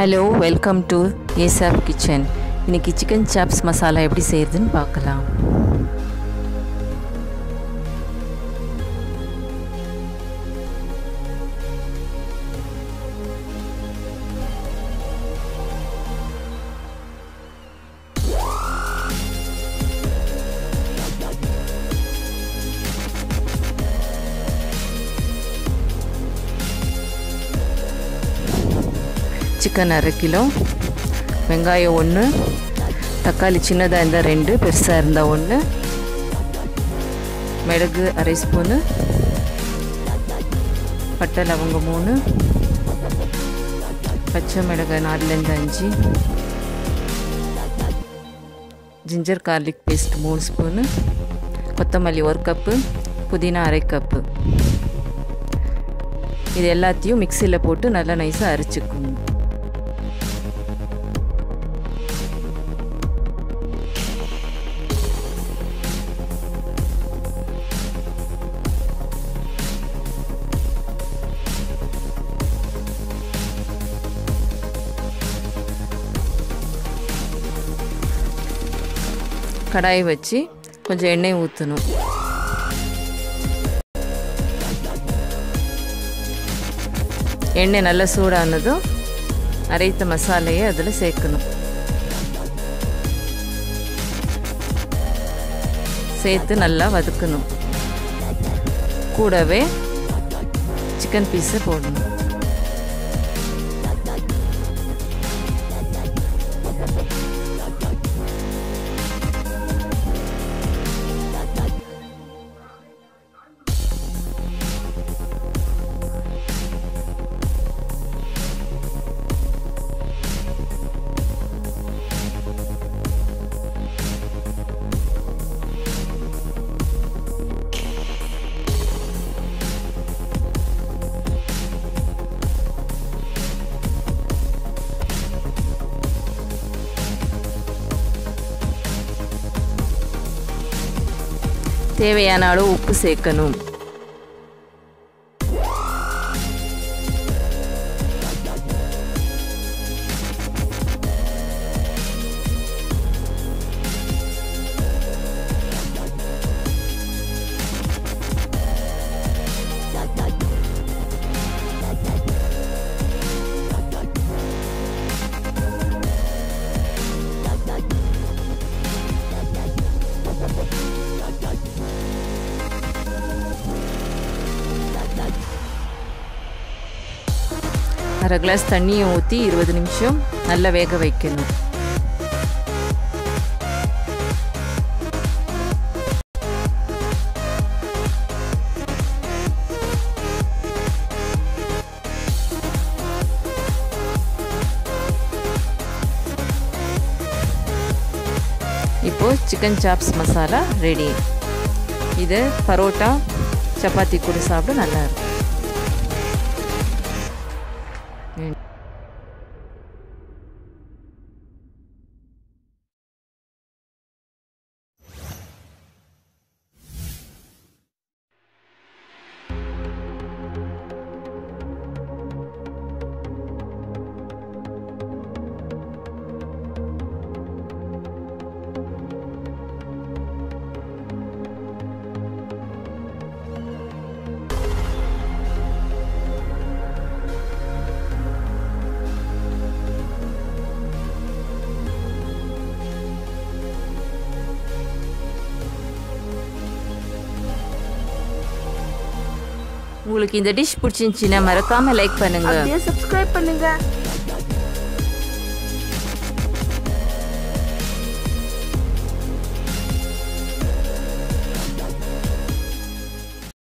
hello welcome to ஏசாப் kitchen இன்னைக்கு chicken chops masala எப்படி செய்யறதுன்னு பார்க்கலாம் சிக்கன் அரை கிலோ வெங்காயம் ஒன்று தக்காளி சின்னதாக இருந்தால் ரெண்டு பெருசாக இருந்தால் ஒன்று மிளகு அரை ஸ்பூனு பட்டை லவங்கம் மூணு பச்சை மிளகாய் நாலுலேருந்து அஞ்சு ஜிஞ்சர் கார்லிக் பேஸ்ட் மூணு ஸ்பூனு கொத்தமல்லி ஒரு கப்பு புதினா அரை கப்பு இது எல்லாத்தையும் மிக்சியில் போட்டு நல்லா நைஸாக அரைச்சிக்கணும் கடாயை வச்சு கொஞ்சம் எண்ணெய் ஊற்றணும் எண்ணெய் நல்லா சூடானதும் அரைத்த மசாலையை அதில் சேர்க்கணும் சேர்த்து நல்லா வதக்கணும் கூடவே சிக்கன் பீஸை போடணும் தேவையான அளவு உப்பு சேர்க்கணும் அரை கிளாஸ் தண்ணியை ஊற்றி இருபது நிமிஷம் நல்லா வேக வைக்கணும் இப்போது சிக்கன் சாப்ஸ் மசாலா ரெடி இது பரோட்டா சப்பாத்தி கூட சாப்பிட நல்லா இருக்கும் உங்களுக்கு இந்த டிஷ் பிடிச்சிருந்துச்சின்னா மறக்காம லைக் பண்ணுங்க அப்படியே சப்ஸ்கிரைப் பண்ணுங்க